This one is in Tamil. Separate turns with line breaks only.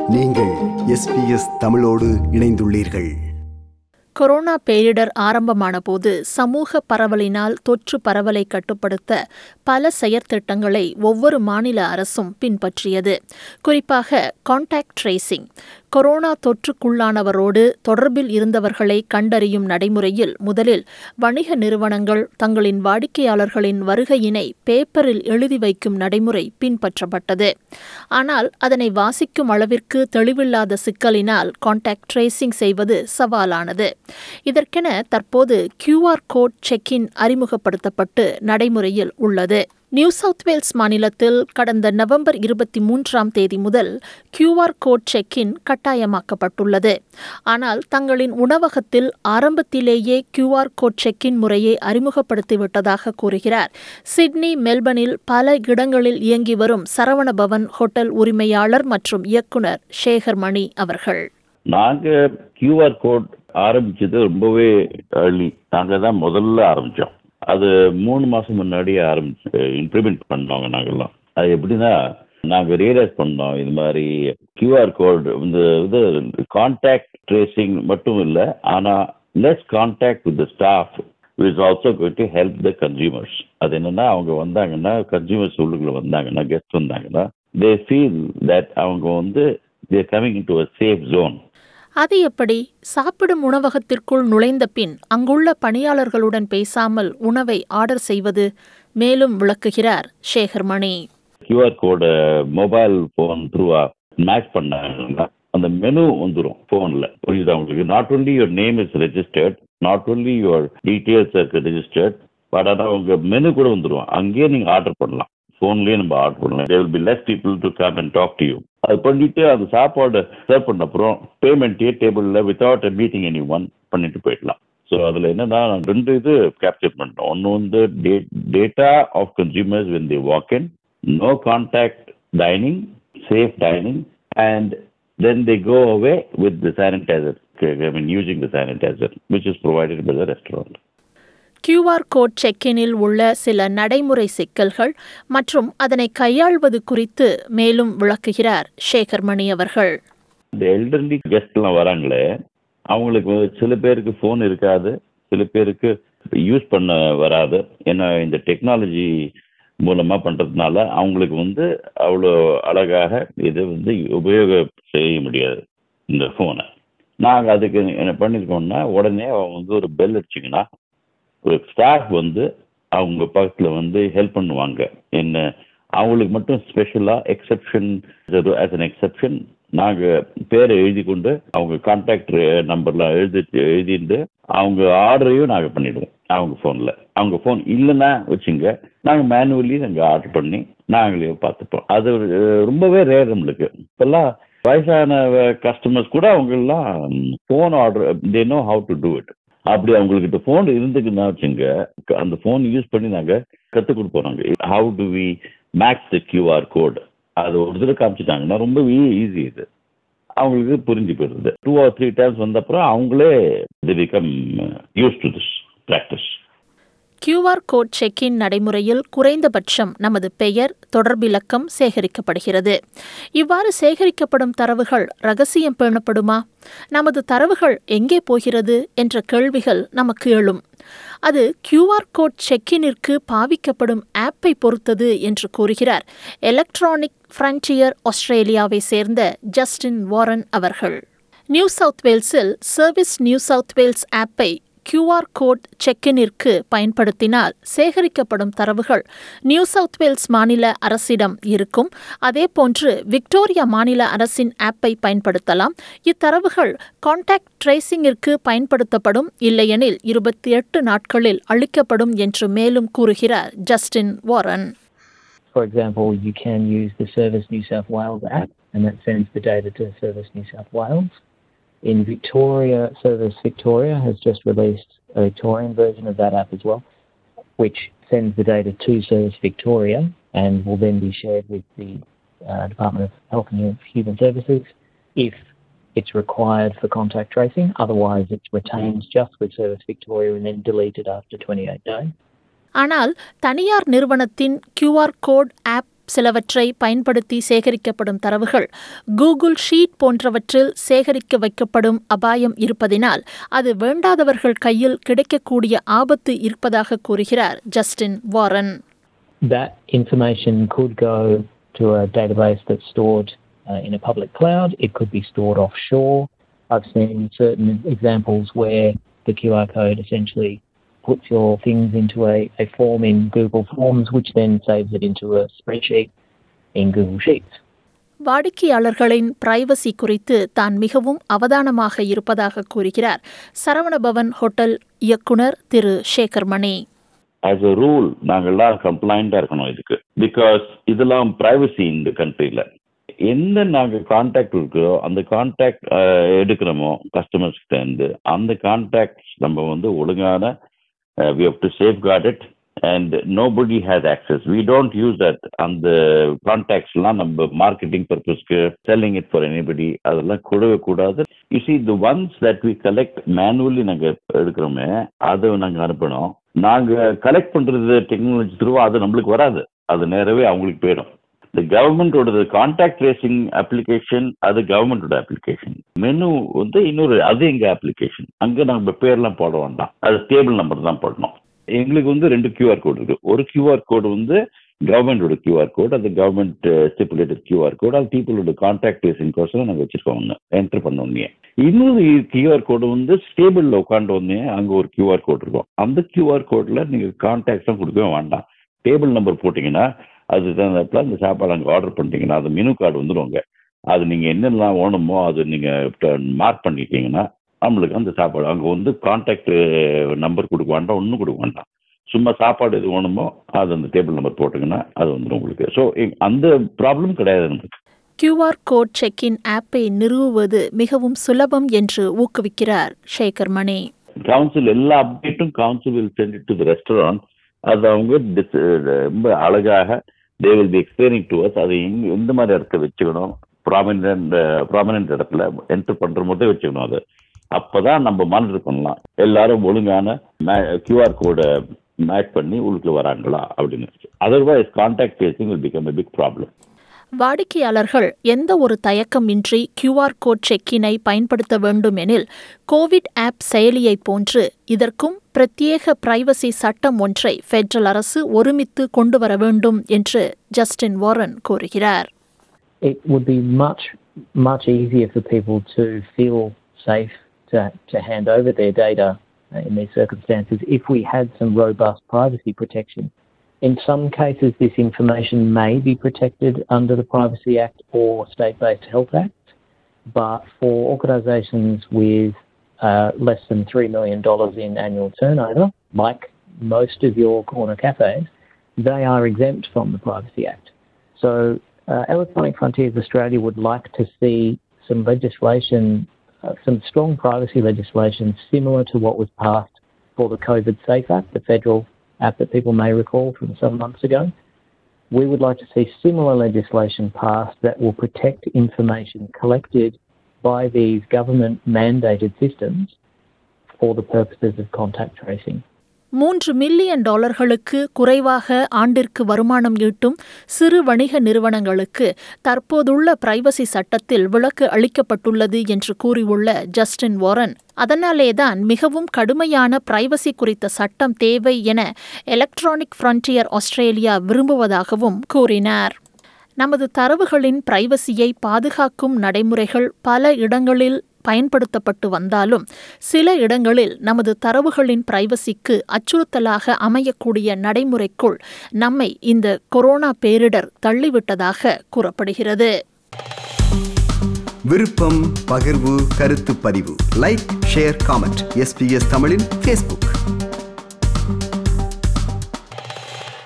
நீங்கள் எஸ்பிஎஸ் தமிழோடு இணைந்துள்ளீர்கள்
கொரோனா பேரிடர் ஆரம்பமான போது சமூக பரவலினால் தொற்று பரவலை கட்டுப்படுத்த பல செயற்திட்டங்களை ஒவ்வொரு மாநில அரசும் பின்பற்றியது குறிப்பாக கான்டாக்ட் ட்ரேசிங் கொரோனா தொற்றுக்குள்ளானவரோடு தொடர்பில் இருந்தவர்களை கண்டறியும் நடைமுறையில் முதலில் வணிக நிறுவனங்கள் தங்களின் வாடிக்கையாளர்களின் வருகையினை பேப்பரில் எழுதி வைக்கும் நடைமுறை பின்பற்றப்பட்டது ஆனால் அதனை வாசிக்கும் அளவிற்கு தெளிவில்லாத சிக்கலினால் கான்டாக்ட் ட்ரேசிங் செய்வது சவாலானது இதற்கென தற்போது கியூஆர் கோட் செக்கின் அறிமுகப்படுத்தப்பட்டு நடைமுறையில் உள்ளது நியூ சவுத் வேல்ஸ் மாநிலத்தில் கடந்த நவம்பர் இருபத்தி மூன்றாம் தேதி முதல் கியூஆர் கோட் செக்கின் கட்டாயமாக்கப்பட்டுள்ளது ஆனால் தங்களின் உணவகத்தில் ஆரம்பத்திலேயே கியூஆர் கோட் செக்கின் முறையை அறிமுகப்படுத்திவிட்டதாக கூறுகிறார் சிட்னி மெல்பர்னில் பல இடங்களில் இயங்கி வரும் சரவணபவன் ஹோட்டல் உரிமையாளர் மற்றும் இயக்குனர் சேகர் மணி அவர்கள்
நாங்க கியூஆர் கோட் ஆரம்பிச்சது ரொம்பவே early நாங்க தான் முதல்ல ஆரம்பிச்சோம் அது மூணு மாசம் முன்னாடியே ஆரம்பிச்சு இம்ப்ளிமெண்ட் பண்ணோங்க நாங்கெல்லாம் அது எப்படின்னா நாங்க ரியலைஸ் பண்ணோம் இது மாதிரி கியூஆர் கோட் இந்த இது கான்டாக்ட் ட்ரேசிங் மட்டும் இல்லை ஆனா less contact with the staff is also going to help the consumers அது என்னன்னா அவங்க வந்தாங்கன்னா கன்சியூமர்ஸ் உள்ளுக்குள்ள வந்தாங்கன்னா கெஸ்ட் வந்தாங்கன்னா தே ஃபீல் தட் அவங்க வந்து they're coming into a safe zone
அது எப்படி சாப்பிடும் உணவகத்திற்குள் நுழைந்த பின் அங்குள்ள பணியாளர்களுடன் பேசாமல் உணவை ஆர்டர் செய்வது மேலும் விளக்குகிறார் சேகர் மணி
கியூஆர் கோடை மொபைல் ஃபோன் த்ரூவா மேட்ச் பண்ணாங்கன்னா அந்த மெனு வந்துடும் ஃபோனில் புரியுதா உங்களுக்கு not only your name is registered not only your details இருக்கு ரெஜிஸ்டர்ட் பட் ஆனால் உங்கள் மெனு கூட வந்துடும் அங்கேயே நீங்கள் ஆர்டர் பண்ணலாம் ஃபோன்லேயே நம்ம ஆர்டர் பண்ணலாம் there will be less people to come and talk to you அது பண்ணிட்டு அந்த சாப்பாடு சர்வ் பண்ண அப்புறம் பேமெண்ட்டே டேபிளில் வித்தவுட் மீட்டிங் எனி ஒன் பண்ணிட்டு போயிடலாம் ஸோ அதில் என்னன்னா ரெண்டு இது கேப்சர் பண்ணிட்டோம் ஒன்று வந்து data of consumers when they walk in no contact dining, safe dining, and then they go away with the sanitizer. I mean, using the sanitizer, which is provided by the restaurant.
QR code செக்கினில் உள்ள சில நடைமுறை சிக்கல்கள் மற்றும் அதனை கையாள்வது குறித்து மேலும் விளக்குகிறார் சேகர் மணி அவர்கள்
இந்த எல்டர்லி கெஸ்ட்லாம் வராங்களே அவங்களுக்கு வந்து சில பேருக்கு ஃபோன் இருக்காது சில பேருக்கு யூஸ் பண்ண வராது ஏன்னா இந்த டெக்னாலஜி மூலமாக பண்ணுறதுனால அவங்களுக்கு வந்து அவ்வளோ அழகாக இது வந்து உபயோகம் செய்ய முடியாது இந்த ஃபோனை நாங்கள் அதுக்கு என்ன பண்ணியிருக்கோம்னா உடனே அவங்க வந்து ஒரு பெல் அடிச்சிங்கன்னா ஒரு ஸ்டாஃப் வந்து அவங்க பக்கத்தில் வந்து ஹெல்ப் பண்ணுவாங்க என்ன அவங்களுக்கு மட்டும் ஸ்பெஷலாக எக்ஸப்ஷன் ஆஸ் அன் எக்ஸப்ஷன் நாங்கள் பேரை எழுதி கொண்டு அவங்க கான்டாக்ட் நம்பர்லாம் எழுதி எழுதிட்டு அவங்க ஆர்டரையும் நாங்கள் பண்ணிடுவோம் அவங்க ஃபோனில் அவங்க ஃபோன் இல்லைன்னா வச்சுங்க நாங்கள் மேனுவலி நாங்கள் ஆர்டர் பண்ணி நாங்களே பார்த்துப்போம் அது ஒரு, ரொம்பவே ரேர் நம்மளுக்கு இப்போல்லாம் வயசான கஸ்டமர்ஸ் கூட அவங்கெல்லாம் phone order they know how to do it அப்படி அவங்கக்கிட்ட ஃபோன் இருந்துக்குன்னா வச்சுங்க அந்த ஃபோன் யூஸ் பண்ணி நாங்கள் கற்றுக் கொடுப்போம் நாங்கள் how to we makes the QR code அது ஒரு தடவை காமிச்சிட்டாங்கன்னா ரொம்ப ஈஸி இது அவங்களுக்கு புரிஞ்சு போயிடுது டூ ஆர் த்ரீ டைம்ஸ் வந்த அப்புறம் அவங்களே they become used to this practice
QR code check in நடைமுறையில் குறைந்தபட்சம் நமது பெயர் தொடர்பிலக்கம் சேகரிக்கப்படுகிறது இவ்வாறு சேகரிக்கப்படும் தரவுகள் ரகசியம் பேணப்படுமா நமது தரவுகள் எங்கே போகிறது என்ற கேள்விகள் நமக்கு எழும் அது கியூஆர் கோட் செக்கினிற்கு பாவிக்கப்படும் ஆப்பை பொறுத்தது என்று கூறுகிறார் எலக்ட்ரானிக் ஃப்ரண்டியர் ஆஸ்திரேலியாவை சேர்ந்த ஜஸ்டின் வாரன் அவர்கள் நியூ சவுத் வேல்ஸில் சர்வீஸ் நியூ சவுத் வேல்ஸ் ஆப்பை கியூஆர் கோட் செக்கினிற்கு பயன்படுத்தினால் சேகரிக்கப்படும் தரவுகள் நியூ சவுத் வேல்ஸ் மாநில அரசிடம் இருக்கும் அதேபோன்று விக்டோரியா மாநில அரசின் ஆப்பை பயன்படுத்தலாம் இத்தரவுகள் கான்டாக்ட் ட்ரேசிங்கிற்கு பயன்படுத்தப்படும் இல்லையெனில் இருபத்தி எட்டு நாட்களில் அளிக்கப்படும் என்று மேலும் கூறுகிறார் Justin Warren
For example, you can use the Service New South Wales app, and that sends the data to Service New South Wales. In Victoria, Service Victoria has just released a Victorian version of that app as well, which sends the data to Service Victoria and will then be shared with the uh, Department of Health and Human Services if it's required for contact tracing. Otherwise, it's retained just with Service Victoria and then deleted after 28 days.
ஆனால் தனியார் நிறுவனத்தின் கியூஆர் கோட் ஆப் சிலவற்றை பயன்படுத்தி சேகரிக்கப்படும் தரவுகள் கூகுள் ஷீட் போன்றவற்றில் சேகரிக்க வைக்கப்படும் அபாயம் இருப்பதினால் அது வேண்டாதவர்கள் கையில் கிடைக்கக்கூடிய ஆபத்து இருப்பதாக கூறுகிறார் Justin Warren
That information could go to a database that's stored uh, in a public cloud. It could be stored offshore. I've seen certain examples where the QR code essentially puts your things into a, a form in Google Forms, which then saves it into a spreadsheet in Google Sheets.
வாடிக்கையாளர்களின் பிரைவசி குறித்து தான் மிகவும் அவதானமாக இருப்பதாக கூறுகிறார் சரவணபவன் ஹோட்டல் இயக்குனர் திரு Sekar Mani
as a rule நாங்கள் எல்லாம் கம்ப்ளைண்டா இருக்கணும் இதுக்கு பிகாஸ் இதெல்லாம் பிரைவசி இந்த கண்ட்ரில எந்த நாங்கள் கான்டாக்ட் இருக்கோ அந்த கான்டாக்ட் எடுக்கிறோமோ கஸ்டமர்ஸ் இருந்து அந்த கான்டாக்ட் நம்ம வந்து ஒழுங்கான we have to safeguard it and nobody has access we don't use that அந்த கான்டாக்ட்ஸ்லாம் நம்ம மார்க்கெட்டிங் பர்பஸ்க்கு செல்லிங் இட் ஃபார் எனிபடி அதெல்லாம் கொடுவே கூடாது you see the ones that we collect manually நாங்கள் எடுக்கிறோமே அதை நாங்கள் அனுப்பணும் நாங்கள் கலெக்ட் பண்ணுறது டெக்னாலஜி த்ரூவா அது நம்மளுக்கு வராது அது நேரவே அவங்களுக்கு போயிடும் இந்த கவர்மெண்டோட கான்டாக்ட் ட்ரேசிங் அப்ளிகேஷன் அது கவர்மெண்டோட அப்ளிகேஷன் மெனு வந்து இன்னொரு அது எங்க அப்ளிகேஷன் அங்க நம்ம பேர்லாம் போட வேண்டாம் அது டேபிள் நம்பர் தான் போடணும் எங்களுக்கு வந்து ரெண்டு கியூஆர் கோடு இருக்கு ஒரு கியூஆர் கோடு வந்து கவர்மெண்டோட கியூஆர் கோட் அது கவர்மெண்ட் ஸ்டிப்புலேட்டட் கியூஆர் கோட் அது பீப்புளோட கான்டாக்ட் ட்ரேசிங் கோர்ஸில் நாங்கள் வச்சிருக்கோம் ஒன்று என்டர் பண்ண உடனே இன்னொரு கியூஆர் கோடு வந்து ஸ்டேபிளில் உட்காந்து உடனே அங்கே ஒரு கியூஆர் கோட் இருக்கும் அந்த கியூஆர் கோடில் நீங்கள் கான்டாக்ட்ஸும் கொடுக்கவே வேண்டாம் டேபிள் நம்பர் போட்டிங்கன்னா அது தகுந்தாப்புல அந்த சாப்பாடு அங்கே ஆர்டர் பண்ணிட்டீங்கன்னா அது மெனு கார்டு வந்துடுவாங்க அது நீங்கள் என்னெல்லாம் வேணுமோ அது நீங்கள் மார்க் பண்ணிட்டீங்கன்னா நம்மளுக்கு அந்த சாப்பாடு அங்கே வந்து கான்டாக்ட் நம்பர் கொடுக்க வேண்டாம் ஒன்றும் கொடுக்க வேண்டாம் சும்மா சாப்பாடு எது வேணுமோ அது அந்த டேபிள் நம்பர் போட்டிங்கன்னா அது வந்துடும் உங்களுக்கு ஸோ அந்த ப்ராப்ளம் கிடையாது நமக்கு
கியூஆர் கோட் செக்கின் ஆப்பை நிறுவுவது மிகவும் சுலபம் என்று ஊக்குவிக்கிறார் சேகர் மணி
கவுன்சில் எல்லா அப்டேட்டும் council will send to the restaurant அது அவங்க dis- ரொம்ப அழகாக they will be explaining to us அது எங்க எந்த மாதிரி இடத்துல வச்சுக்கணும் ப்ராமினன்ட் ப்ராமினன்ட் இடத்துல என்டர் பண்ற போதே வச்சுக்கணும் அது அப்பதான் நம்ம மானிட்டர் பண்ணலாம் எல்லாரும் ஒழுங்கான கியூஆர் கோடை மேட்ச் பண்ணி உள்ளுக்குள்ள வராங்களா அப்படின்னு otherwise contact tracing will become a big problem
வாடிக்கையாளர்கள் எந்த ஒரு தயக்கமின்றி கியூஆர் கோட் செக்கினை பயன்படுத்த வேண்டும் எனில் கோவிட் ஆப் செயலியைப் போன்று இதற்கும் பிரத்யேக பிரைவசி சட்டம் ஒன்றை ஃபெடரல் அரசு ஒருமித்து கொண்டு வர வேண்டும் என்று ஜஸ்டின் வாரன் கூறுகிறார்
It would be much, much easier for people to feel safe to, to hand over their data uh, in these circumstances if we had some robust privacy protection. In some cases, this information may be protected under the Privacy Act or State Based Health Act, but for organisations with uh, less than $3 million in annual turnover, like most of your corner cafes, they are exempt from the Privacy Act. So, uh, Electronic Frontiers Australia would like to see some legislation, uh, some strong privacy legislation similar to what was passed for the COVID Safe Act, the federal app that people may recall from some months ago. We would like to see similar legislation passed that will protect information collected by these government mandated systems for the purposes of contact tracing.
மூன்று மில்லியன் டாலர்களுக்கு குறைவாக ஆண்டிற்கு வருமானம் ஈட்டும் சிறு வணிக நிறுவனங்களுக்கு தற்போதுள்ள பிரைவசி சட்டத்தில் விலக்கு அளிக்கப்பட்டுள்ளது என்று கூறியுள்ள ஜஸ்டின் வாரன் அதனாலேதான் மிகவும் கடுமையான பிரைவசி குறித்த சட்டம் தேவை என எலக்ட்ரானிக் ஃப்ரண்டியர் ஆஸ்திரேலியா விரும்புவதாகவும் கூறினார் நமது தரவுகளின் பிரைவசியை பாதுகாக்கும் நடைமுறைகள் பல இடங்களில் பயன்படுத்தப்பட்டு வந்தாலும் சில இடங்களில் நமது தரவுகளின் பிரைவசிக்கு அச்சுறுத்தலாக அமையக்கூடிய நடைமுறைக்குள் நம்மை இந்த கொரோனா பேரிடர் தள்ளிவிட்டதாக கூறப்படுகிறது
விருப்பம் பகிர்வு கருத்து பதிவு லைக் ஷேர் காமெண்ட் எஸ்பிஎஸ் தமிழின் ஃபேஸ்புக்